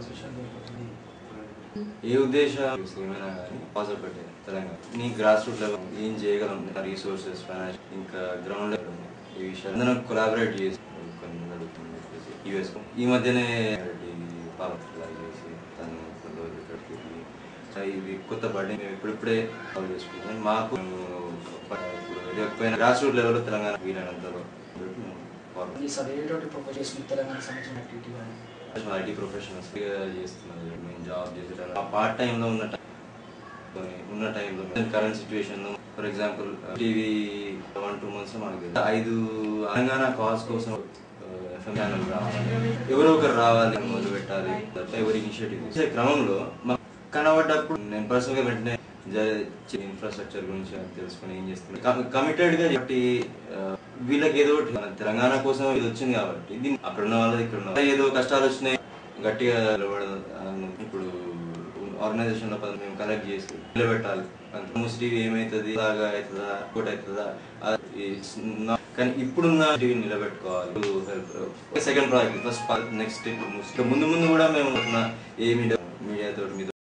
ఏ ఉద్దేశం ఏమైనా కానీ పాజిటివ్ పెట్టే తెలంగాణ నీ గ్రాస్ రూట్ లెవెల్ ఏం చేయగలం రీసోర్సెస్ ఫైనాన్స్ ఇంకా గ్రౌండ్ లెవెల్ ఈ విషయాలు అందరం కొలాబరేట్ చేసి కొన్ని అడుగుతుంది చెప్పేసి యూఎస్ ఈ మధ్యనే పాలన చేసి తను కొన్ని రోజులు ఇక్కడికి వెళ్ళి, సో ఇది కొత్త బర్త్డే మేము ఇప్పుడిప్పుడే సాల్వ్ చేసుకుంటాం మాకు ఇప్పుడు లేకపోయినా గ్రాస్ రూట్ లెవెల్ తెలంగాణ వీలైనంతలో ఫార్వర్డ్ ఈ సార్ ఏటువంటి ప్రపోజ్ చేసిన తెలంగాణ సంబంధించిన యాక్టివిటీ కానీ ఐటీ ప్రొఫెషనల్స్ చేస్తున్నారు మేము జాబ్ చేసేటప్పుడు ఆ పార్ట్ టైంలో ఉన్న time కొని ఉన్న టైంలో current situation for example TV one two months మనకి తెలుసు. ఐదు తెలంగాణ కాజ్ కోసం ఎఫ్ఎం ఛానల్ రావాలి ఎవరో ఒకరు రావాలి అని మొదలు పెట్టాలి ఎవరి ఇనిషియేటివ్ తీసే క్రమంలో మాకు కనబడ్డప్పుడు నేను పర్సనల్గా వెంటనే ఇన్ఫ్రాస్ట్రక్చర్ గురించి తెలుసుకుని ఏం చేస్తున్నాను కమిటెడ్ గా చెప్పి ఆ, వీళ్ళకి ఏదో ఒకటి మన తెలంగాణ కోసం ఇది వచ్చింది కాబట్టి దీన్ని అక్కడ ఉన్న వాళ్ళది ఇక్కడ ఉన్న వాళ్ళది. ఏదో కష్టాలు వచ్చినాయి గట్టిగా నిలబడదు అని ఇప్పుడు ఆర్గనైజేషన్ లో పది మేము కలెక్ట్ చేసి నిలబెట్టాలి అంత ముస్లిం ఏమైతుంది లాగా అవుతుందా ఇంకోటి అవుతుందా అది it's not- కానీ ఇప్పుడున్న టీవీ నిలబెట్టుకోవాలి సెకండ్ ప్రాజెక్ట్ ఫస్ట్ నెక్స్ట్ ముందు ముందు కూడా మేము ఏ మీడియా మీడియా తోటి మీతో